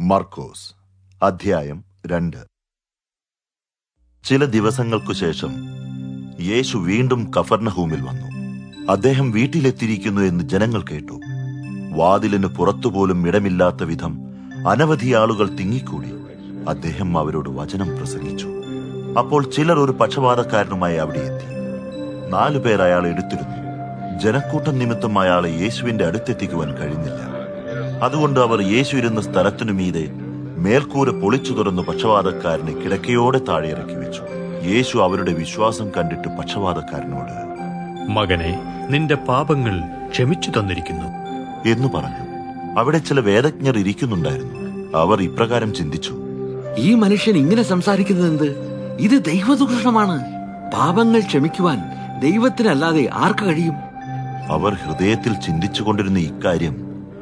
മർക്കോസ് അധ്യായം രണ്ട് ചില ദിവസങ്ങൾക്കു ശേഷം യേശു വീണ്ടും കഫർണഹൂമിൽ വന്നു അദ്ദേഹം വീട്ടിലെത്തിയിരിക്കുന്നു എന്ന് ജനങ്ങൾ കേട്ടു വാതിലിന് പുറത്തുപോലും ഇടമില്ലാത്ത വിധം അനവധി ആളുകൾ തിങ്ങിക്കൂടി അദ്ദേഹം അവരോട് വചനം പ്രസംഗിച്ചു അപ്പോൾ ചിലർ ഒരു പക്ഷപാതക്കാരനുമായി അവിടെ എത്തി നാലു പേർ അയാൾ എടുത്തിരുന്നു ജനക്കൂട്ടം നിമിത്തം അയാളെ യേശുവിന്റെ അടുത്തെത്തിക്കുവാൻ കഴിഞ്ഞില്ല അതുകൊണ്ട് അവർ യേശു ഇരുന്ന സ്ഥലത്തിനു മീതെ മേൽക്കൂര പൊളിച്ചു തുറന്നു പക്ഷപാതക്കാരനെ കിടക്കയോടെ താഴെ ഇറക്കി വെച്ചു യേശു അവരുടെ വിശ്വാസം കണ്ടിട്ട് പക്ഷപാതക്കാരനോട് മകനെ നിന്റെ പാപങ്ങൾ ക്ഷമിച്ചു തന്നിരിക്കുന്നു എന്നു പറഞ്ഞു അവിടെ ചില വേദജ്ഞർ ഇരിക്കുന്നുണ്ടായിരുന്നു അവർ ഇപ്രകാരം ചിന്തിച്ചു ഈ മനുഷ്യൻ ഇങ്ങനെ സംസാരിക്കുന്നത് എന്ത് ഇത് ദൈവദൂഷണമാണ് പാപങ്ങൾ ക്ഷമിക്കുവാൻ ദൈവത്തിനല്ലാതെ ആർക്ക് കഴിയും അവർ ഹൃദയത്തിൽ ചിന്തിച്ചുകൊണ്ടിരുന്ന ഇക്കാര്യം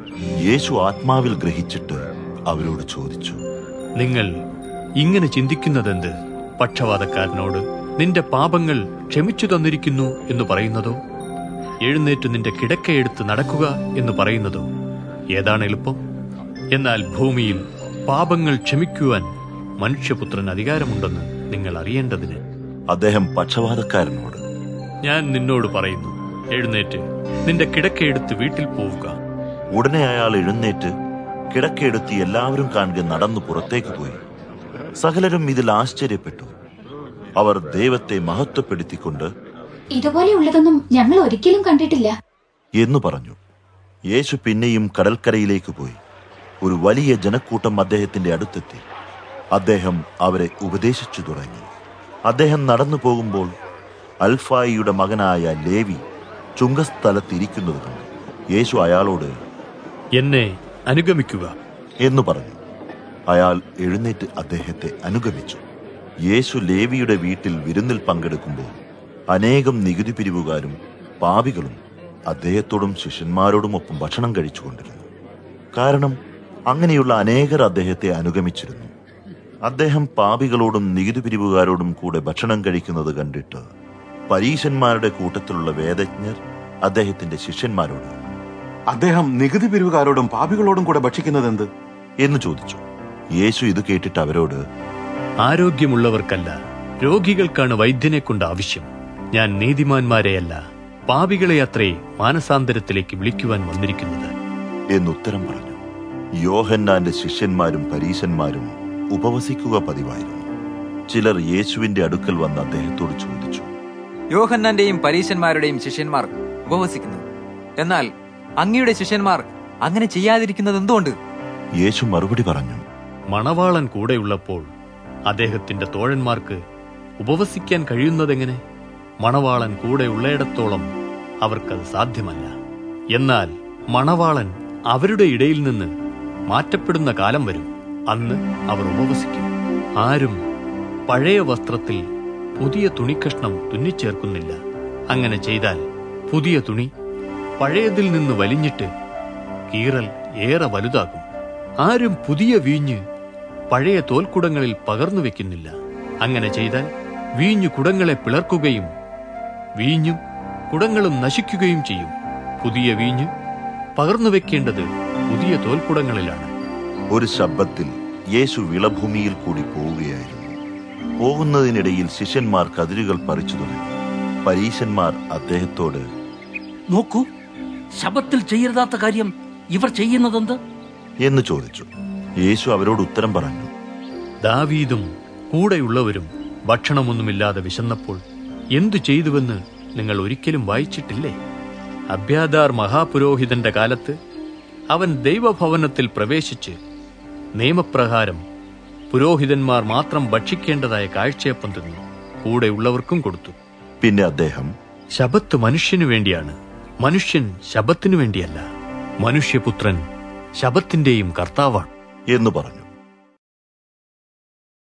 യേശു ആത്മാവിൽ ഗ്രഹിച്ചിട്ട് അവരോട് ചോദിച്ചു നിങ്ങൾ ഇങ്ങനെ ചിന്തിക്കുന്നതെന്ത് പക്ഷപാതക്കാരനോട് നിന്റെ പാപങ്ങൾ ക്ഷമിച്ചു തന്നിരിക്കുന്നു എന്ന് പറയുന്നതോ എഴുന്നേറ്റ് നിന്റെ കിടക്കയെടുത്ത് നടക്കുക എന്ന് പറയുന്നതോ ഏതാണ് എളുപ്പം എന്നാൽ ഭൂമിയിൽ പാപങ്ങൾ ക്ഷമിക്കുവാൻ മനുഷ്യപുത്രൻ അധികാരമുണ്ടെന്ന് നിങ്ങൾ അറിയേണ്ടതിന് അദ്ദേഹം പക്ഷപാതക്കാരനോട് ഞാൻ നിന്നോട് പറയുന്നു എഴുന്നേറ്റ് നിന്റെ കിടക്കയെടുത്ത് വീട്ടിൽ പോവുക ഉടനെ അയാൾ എഴുന്നേറ്റ് കിടക്കയെടുത്ത് എല്ലാവരും കാണുക നടന്നു പുറത്തേക്ക് പോയി സകലരും ഇതിൽ ആശ്ചര്യപ്പെട്ടു അവർ ദൈവത്തെ മഹത്വപ്പെടുത്തിക്കൊണ്ട് ഇതുപോലെയുള്ളതൊന്നും ഞങ്ങൾ ഒരിക്കലും കണ്ടിട്ടില്ല എന്നു പറഞ്ഞു യേശു പിന്നെയും കടൽക്കരയിലേക്ക് പോയി ഒരു വലിയ ജനക്കൂട്ടം അദ്ദേഹത്തിന്റെ അടുത്തെത്തി അദ്ദേഹം അവരെ ഉപദേശിച്ചു തുടങ്ങി അദ്ദേഹം നടന്നു പോകുമ്പോൾ അൽഫായിയുടെ മകനായ ലേവി ചുങ്കസ്ഥലത്തിരിക്കുന്നത് കണ്ടു യേശു അയാളോട് എന്നെ അനുഗമിക്കുക എന്നു പറഞ്ഞു അയാൾ എഴുന്നേറ്റ് അദ്ദേഹത്തെ അനുഗമിച്ചു യേശു ലേവിയുടെ വീട്ടിൽ വിരുന്നിൽ പങ്കെടുക്കുമ്പോൾ അനേകം നികുതി പിരിവുകാരും പാപികളും അദ്ദേഹത്തോടും ശിഷ്യന്മാരോടുമൊപ്പം ഭക്ഷണം കഴിച്ചുകൊണ്ടിരുന്നു കാരണം അങ്ങനെയുള്ള അനേകർ അദ്ദേഹത്തെ അനുഗമിച്ചിരുന്നു അദ്ദേഹം പാപികളോടും നികുതി പിരിവുകാരോടും കൂടെ ഭക്ഷണം കഴിക്കുന്നത് കണ്ടിട്ട് പരീശന്മാരുടെ കൂട്ടത്തിലുള്ള വേദജ്ഞർ അദ്ദേഹത്തിന്റെ ശിഷ്യന്മാരോട് അദ്ദേഹം നികുതി പിരിവുകാരോടും പാപികളോടും കൂടെ ഭക്ഷിക്കുന്നത് എന്ത് എന്ന് ചോദിച്ചു യേശു ഇത് കേട്ടിട്ട് അവരോട് ആരോഗ്യമുള്ളവർക്കല്ല രോഗികൾക്കാണ് വൈദ്യനെ കൊണ്ട് ആവശ്യം ഞാൻ നീതിമാന്മാരെയല്ല പാപികളെ അത്രേ മാനസാന്തരത്തിലേക്ക് വിളിക്കുവാൻ വന്നിരിക്കുന്നത് എന്നുത്തരം പറഞ്ഞു യോഹന്നാന്റെ ശിഷ്യന്മാരും പരീശന്മാരും ഉപവസിക്കുക പതിവായിരുന്നു ചിലർ യേശുവിന്റെ അടുക്കൽ വന്ന് അദ്ദേഹത്തോട് ചോദിച്ചു യോഹന്നാന്റെയും പരീശന്മാരുടെയും ശിഷ്യന്മാർ ഉപവസിക്കുന്നു എന്നാൽ അങ്ങയുടെ ശിഷ്യന്മാർ അങ്ങനെ ചെയ്യാതിരിക്കുന്നത് എന്തുകൊണ്ട് യേശു മറുപടി പറഞ്ഞു മണവാളൻ കൂടെയുള്ളപ്പോൾ അദ്ദേഹത്തിന്റെ തോഴന്മാർക്ക് ഉപവസിക്കാൻ കഴിയുന്നതെങ്ങനെ മണവാളൻ കൂടെ ഉള്ളയിടത്തോളം അവർക്കത് സാധ്യമല്ല എന്നാൽ മണവാളൻ അവരുടെ ഇടയിൽ നിന്ന് മാറ്റപ്പെടുന്ന കാലം വരും അന്ന് അവർ ഉപവസിക്കും ആരും പഴയ വസ്ത്രത്തിൽ പുതിയ തുണിക്കഷ്ണം തുന്നിച്ചേർക്കുന്നില്ല അങ്ങനെ ചെയ്താൽ പുതിയ തുണി പഴയതിൽ നിന്ന് വലിഞ്ഞിട്ട് കീറൽ ഏറെ വലുതാകും ആരും പുതിയ വീഞ്ഞ് പഴയ തോൽക്കുടങ്ങളിൽ പകർന്നു വെക്കുന്നില്ല അങ്ങനെ ചെയ്താൽ വീഞ്ഞു കുടങ്ങളെ പിളർക്കുകയും വീഞ്ഞും കുടങ്ങളും നശിക്കുകയും ചെയ്യും പുതിയ വീഞ്ഞ് പകർന്നു വെക്കേണ്ടത് പുതിയ തോൽക്കുടങ്ങളിലാണ് ഒരു ശബ്ദത്തിൽ യേശു വിളഭൂമിയിൽ കൂടി പോവുകയായിരുന്നു പോകുന്നതിനിടയിൽ ശിഷ്യന്മാർ കതിരുകൾ പറിച്ചു തുടങ്ങി പരീശന്മാർ അദ്ദേഹത്തോട് നോക്കൂ ശബത്തിൽ ചെയ്യരുതാത്ത കാര്യം ഇവർ ചെയ്യുന്നതെന്ത് എന്ന് ചോദിച്ചു യേശു അവരോട് ഉത്തരം പറഞ്ഞു ദാവീദും കൂടെയുള്ളവരും ഭക്ഷണമൊന്നുമില്ലാതെ വിശന്നപ്പോൾ എന്തു ചെയ്തുവെന്ന് നിങ്ങൾ ഒരിക്കലും വായിച്ചിട്ടില്ലേ അബ്യാദാർ മഹാപുരോഹിതന്റെ കാലത്ത് അവൻ ദൈവഭവനത്തിൽ പ്രവേശിച്ച് നിയമപ്രകാരം പുരോഹിതന്മാർ മാത്രം ഭക്ഷിക്കേണ്ടതായ കാഴ്ചയപ്പം തിന്നു കൂടെയുള്ളവർക്കും കൊടുത്തു പിന്നെ അദ്ദേഹം ശബത്ത് മനുഷ്യനു വേണ്ടിയാണ് മനുഷ്യൻ ശബത്തിനു വേണ്ടിയല്ല മനുഷ്യപുത്രൻ ശബത്തിന്റെയും കർത്താവാണ് എന്ന് പറഞ്ഞു